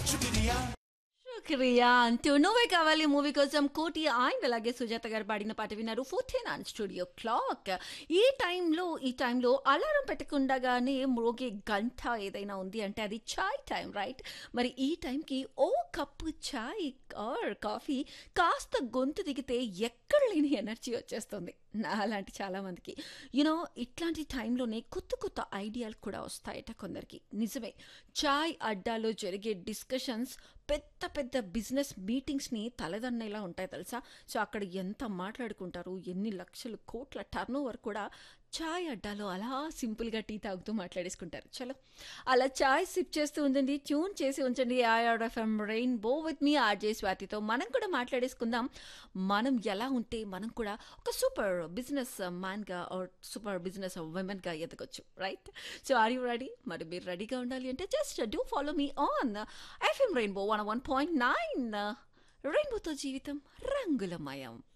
శుక్రియా అంటూ నువ్వే కావాలి మూవీ కోసం కోటి ఆయన అలాగే సుజాత గారు పాడిన పాట విన్నారు ఫోర్టీన్ ఆన్ స్టూడియో క్లాక్ ఈ టైంలో ఈ టైంలో అలారం పెట్టకుండానే మ్రోగే గంట ఏదైనా ఉంది అంటే అది చాయ్ టైం రైట్ మరి ఈ టైంకి ఓ కప్పు చాయ్ ఆర్ కాఫీ కాస్త గొంతు దిగితే ఎక్కడ లేని ఎనర్జీ వచ్చేస్తుంది నా అలాంటి చాలామందికి యూనో ఇట్లాంటి టైంలోనే కొత్త కొత్త ఐడియాలు కూడా వస్తాయట కొందరికి నిజమే చాయ్ అడ్డాలో జరిగే డిస్కషన్స్ పెద్ద పెద్ద బిజినెస్ మీటింగ్స్ని తలదన్నేలా ఉంటాయి తెలుసా సో అక్కడ ఎంత మాట్లాడుకుంటారు ఎన్ని లక్షలు కోట్ల టర్న్ ఓవర్ కూడా చాయ్ అడ్డాలో అలా సింపుల్గా టీ తాగుతూ మాట్లాడేసుకుంటారు చలో అలా చాయ్ సిప్ చేస్తూ ఉంచండి ట్యూన్ చేసి ఉంచండి AIR FM rainbow with me RJ స్వాతితో మనం కూడా మాట్లాడేసుకుందాం మనం ఎలా ఉంటే మనం కూడా ఒక సూపర్ బిజినెస్ మ్యాన్గా ఆర్ సూపర్ బిజినెస్ ఉమెన్గా ఎదగొచ్చు right so are you ready మరి మీరు రెడీగా ఉండాలి అంటే just do follow me on FM rainbow one one point nine రెయిన్బోతో జీవితం రంగులమయం